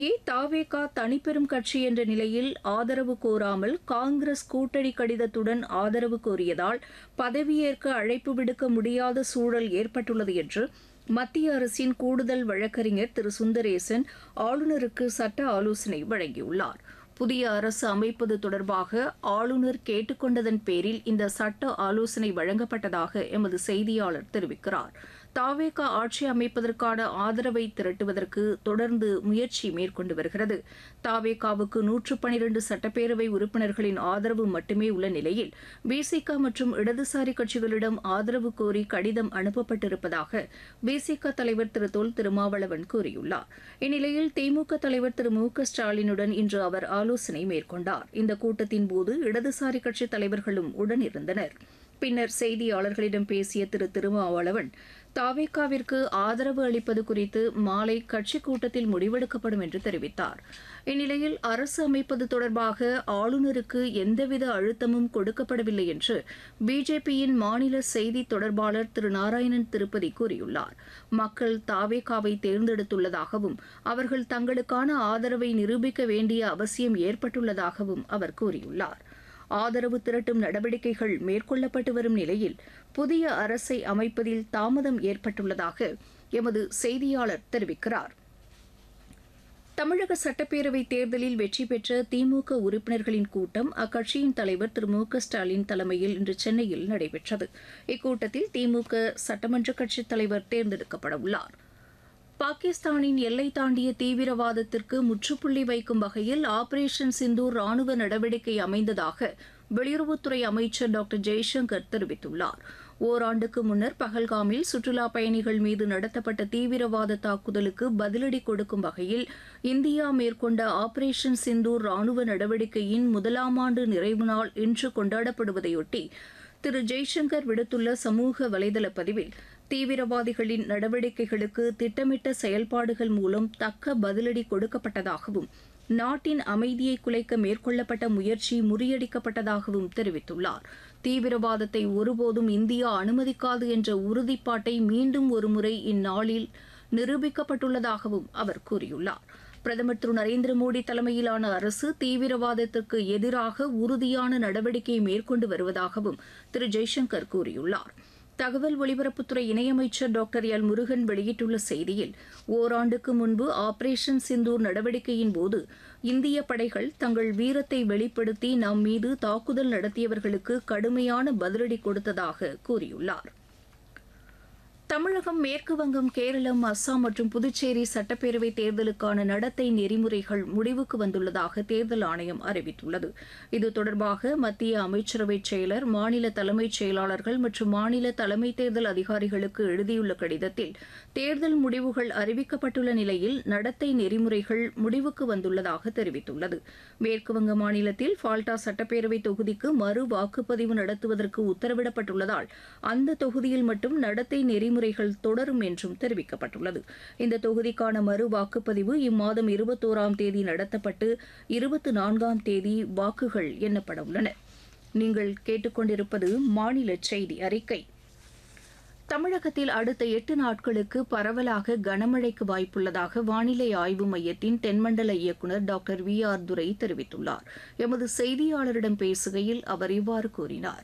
தாவேகா தனிப்பெரும் கட்சி என்ற நிலையில் ஆதரவு கோராமல் காங்கிரஸ் கூட்டணி கடிதத்துடன் ஆதரவு கோரியதால் பதவியேற்க அழைப்பு விடுக்க முடியாத சூழல் ஏற்பட்டுள்ளது என்று மத்திய அரசின் கூடுதல் வழக்கறிஞர் திரு சுந்தரேசன் ஆளுநருக்கு சட்ட ஆலோசனை வழங்கியுள்ளார் புதிய அரசு அமைப்பது தொடர்பாக ஆளுநர் கேட்டுக்கொண்டதன் பேரில் இந்த சட்ட ஆலோசனை வழங்கப்பட்டதாக எமது செய்தியாளர் தெரிவிக்கிறார் தாவேகா ஆட்சி அமைப்பதற்கான ஆதரவை திரட்டுவதற்கு தொடர்ந்து முயற்சி மேற்கொண்டு வருகிறது தாவேகாவுக்கு நூற்று பனிரண்டு சட்டப்பேரவை உறுப்பினர்களின் ஆதரவு மட்டுமே உள்ள நிலையில் பிசிக மற்றும் இடதுசாரி கட்சிகளிடம் ஆதரவு கோரி கடிதம் அனுப்பப்பட்டிருப்பதாக பிசிக தலைவர் திரு தொல் திருமாவளவன் கூறியுள்ளார் இந்நிலையில் திமுக தலைவர் திரு மு க ஸ்டாலினுடன் இன்று அவர் ஆலோசனை மேற்கொண்டார் இந்த கூட்டத்தின் போது இடதுசாரி கட்சித் தலைவர்களும் உடனிருந்தனர் பின்னர் செய்தியாளர்களிடம் பேசிய திரு திருமாவளவன் தாவேகாவிற்கு ஆதரவு அளிப்பது குறித்து மாலை கட்சி கூட்டத்தில் முடிவெடுக்கப்படும் என்று தெரிவித்தார் இந்நிலையில் அரசு அமைப்பது தொடர்பாக ஆளுநருக்கு எந்தவித அழுத்தமும் கொடுக்கப்படவில்லை என்று பிஜேபியின் மாநில செய்தி தொடர்பாளர் திரு நாராயணன் திருப்பதி கூறியுள்ளார் மக்கள் தாவேகாவை தேர்ந்தெடுத்துள்ளதாகவும் அவர்கள் தங்களுக்கான ஆதரவை நிரூபிக்க வேண்டிய அவசியம் ஏற்பட்டுள்ளதாகவும் அவர் கூறியுள்ளார் ஆதரவு திரட்டும் நடவடிக்கைகள் மேற்கொள்ளப்பட்டு வரும் நிலையில் புதிய அரசை அமைப்பதில் தாமதம் ஏற்பட்டுள்ளதாக எமது செய்தியாளர் தெரிவிக்கிறார் தமிழக சட்டப்பேரவைத் தேர்தலில் வெற்றி பெற்ற திமுக உறுப்பினர்களின் கூட்டம் அக்கட்சியின் தலைவர் திரு மு க ஸ்டாலின் தலைமையில் இன்று சென்னையில் நடைபெற்றது இக்கூட்டத்தில் திமுக சட்டமன்ற கட்சித் தலைவர் தேர்ந்தெடுக்கப்பட உள்ளார் பாகிஸ்தானின் எல்லை தாண்டிய தீவிரவாதத்திற்கு முற்றுப்புள்ளி வைக்கும் வகையில் ஆபரேஷன் சிந்தூர் ராணுவ நடவடிக்கை அமைந்ததாக வெளியுறவுத்துறை அமைச்சர் டாக்டர் ஜெய்சங்கர் தெரிவித்துள்ளார் ஓராண்டுக்கு முன்னர் பஹல்காமில் சுற்றுலா பயணிகள் மீது நடத்தப்பட்ட தீவிரவாத தாக்குதலுக்கு பதிலடி கொடுக்கும் வகையில் இந்தியா மேற்கொண்ட ஆபரேஷன் சிந்தூர் ராணுவ நடவடிக்கையின் முதலாம் ஆண்டு நிறைவு நாள் இன்று கொண்டாடப்படுவதையொட்டி திரு ஜெய்சங்கர் விடுத்துள்ள சமூக வலைதள பதிவில் தீவிரவாதிகளின் நடவடிக்கைகளுக்கு திட்டமிட்ட செயல்பாடுகள் மூலம் தக்க பதிலடி கொடுக்கப்பட்டதாகவும் நாட்டின் அமைதியை குலைக்க மேற்கொள்ளப்பட்ட முயற்சி முறியடிக்கப்பட்டதாகவும் தெரிவித்துள்ளார் தீவிரவாதத்தை ஒருபோதும் இந்தியா அனுமதிக்காது என்ற உறுதிப்பாட்டை மீண்டும் ஒருமுறை இந்நாளில் நிரூபிக்கப்பட்டுள்ளதாகவும் அவர் கூறியுள்ளார் பிரதமர் திரு நரேந்திர மோடி தலைமையிலான அரசு தீவிரவாதத்திற்கு எதிராக உறுதியான நடவடிக்கை மேற்கொண்டு வருவதாகவும் திரு ஜெய்சங்கர் கூறியுள்ளார் தகவல் ஒலிபரப்புத்துறை இணையமைச்சர் டாக்டர் எல் முருகன் வெளியிட்டுள்ள செய்தியில் ஓராண்டுக்கு முன்பு ஆபரேஷன் சிந்தூர் நடவடிக்கையின் போது இந்திய படைகள் தங்கள் வீரத்தை வெளிப்படுத்தி நம் மீது தாக்குதல் நடத்தியவர்களுக்கு கடுமையான பதிலடி கொடுத்ததாக கூறியுள்ளார் தமிழகம் மேற்கு வங்கம் கேரளம் அஸ்ஸாம் மற்றும் புதுச்சேரி சட்டப்பேரவை தேர்தலுக்கான நடத்தை நெறிமுறைகள் முடிவுக்கு வந்துள்ளதாக தேர்தல் ஆணையம் அறிவித்துள்ளது இது தொடர்பாக மத்திய அமைச்சரவை செயலர் மாநில தலைமைச் செயலாளர்கள் மற்றும் மாநில தலைமை தேர்தல் அதிகாரிகளுக்கு எழுதியுள்ள கடிதத்தில் தேர்தல் முடிவுகள் அறிவிக்கப்பட்டுள்ள நிலையில் நடத்தை நெறிமுறைகள் முடிவுக்கு வந்துள்ளதாக தெரிவித்துள்ளது மேற்குவங்க மாநிலத்தில் ஃபால்டா சட்டப்பேரவை தொகுதிக்கு மறு வாக்குப்பதிவு நடத்துவதற்கு உத்தரவிடப்பட்டுள்ளதால் அந்த தொகுதியில் மட்டும் நடத்தை நெறிமுறை நடைமுறைகள் தொடரும் என்றும் தெரிவிக்கப்பட்டுள்ளது இந்த தொகுதிக்கான மறு வாக்குப்பதிவு இம்மாதம் இருபத்தோராம் தேதி நடத்தப்பட்டு இருபத்தி நான்காம் தேதி வாக்குகள் எண்ணப்பட உள்ளன நீங்கள் கேட்டுக்கொண்டிருப்பது மாநில செய்தி அறிக்கை தமிழகத்தில் அடுத்த எட்டு நாட்களுக்கு பரவலாக கனமழைக்கு வாய்ப்புள்ளதாக வானிலை ஆய்வு மையத்தின் தென்மண்டல இயக்குநர் டாக்டர் வி ஆர் துரை தெரிவித்துள்ளார் எமது செய்தியாளரிடம் பேசுகையில் அவர் இவ்வாறு கூறினார்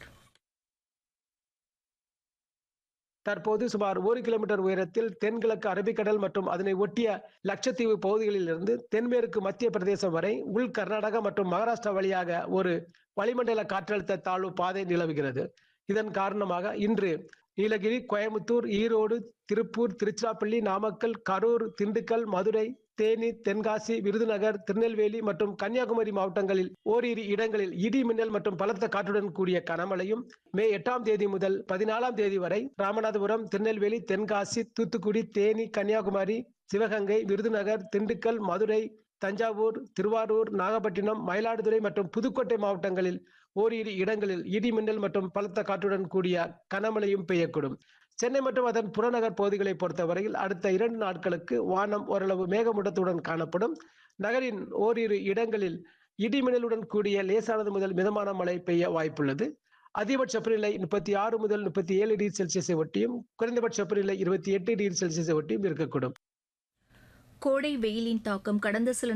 தற்போது சுமார் ஒரு கிலோமீட்டர் உயரத்தில் தென்கிழக்கு அரபிக்கடல் மற்றும் அதனை ஒட்டிய லட்சத்தீவு பகுதிகளில் இருந்து தென்மேற்கு மத்திய பிரதேசம் வரை உள் கர்நாடகா மற்றும் மகாராஷ்டிரா வழியாக ஒரு வளிமண்டல காற்றழுத்த தாழ்வு பாதை நிலவுகிறது இதன் காரணமாக இன்று நீலகிரி கோயம்புத்தூர் ஈரோடு திருப்பூர் திருச்சிராப்பள்ளி நாமக்கல் கரூர் திண்டுக்கல் மதுரை தேனி தென்காசி விருதுநகர் திருநெல்வேலி மற்றும் கன்னியாகுமரி மாவட்டங்களில் ஓரிரு இடங்களில் இடி மின்னல் மற்றும் பலத்த காற்றுடன் கூடிய கனமழையும் மே எட்டாம் தேதி முதல் பதினாலாம் தேதி வரை ராமநாதபுரம் திருநெல்வேலி தென்காசி தூத்துக்குடி தேனி கன்னியாகுமரி சிவகங்கை விருதுநகர் திண்டுக்கல் மதுரை தஞ்சாவூர் திருவாரூர் நாகப்பட்டினம் மயிலாடுதுறை மற்றும் புதுக்கோட்டை மாவட்டங்களில் ஓரிரு இடங்களில் இடி மின்னல் மற்றும் பலத்த காற்றுடன் கூடிய கனமழையும் பெய்யக்கூடும் சென்னை மற்றும் அதன் புறநகர் பகுதிகளை பொறுத்தவரையில் அடுத்த இரண்டு நாட்களுக்கு வானம் ஓரளவு மேகமூட்டத்துடன் காணப்படும் நகரின் ஓரிரு இடங்களில் இடிமின்னலுடன் கூடிய லேசானது முதல் மிதமான மழை பெய்ய வாய்ப்புள்ளது அதிகபட்ச வெப்பநிலை முப்பத்தி ஆறு முதல் முப்பத்தி ஏழு டிகிரி செல்சியஸை ஒட்டியும் குறைந்தபட்ச வெப்பநிலை இருபத்தி எட்டு டிகிரி செல்சியஸை ஒட்டியும் இருக்கக்கூடும் கோடை வெயிலின் தாக்கம் கடந்த சில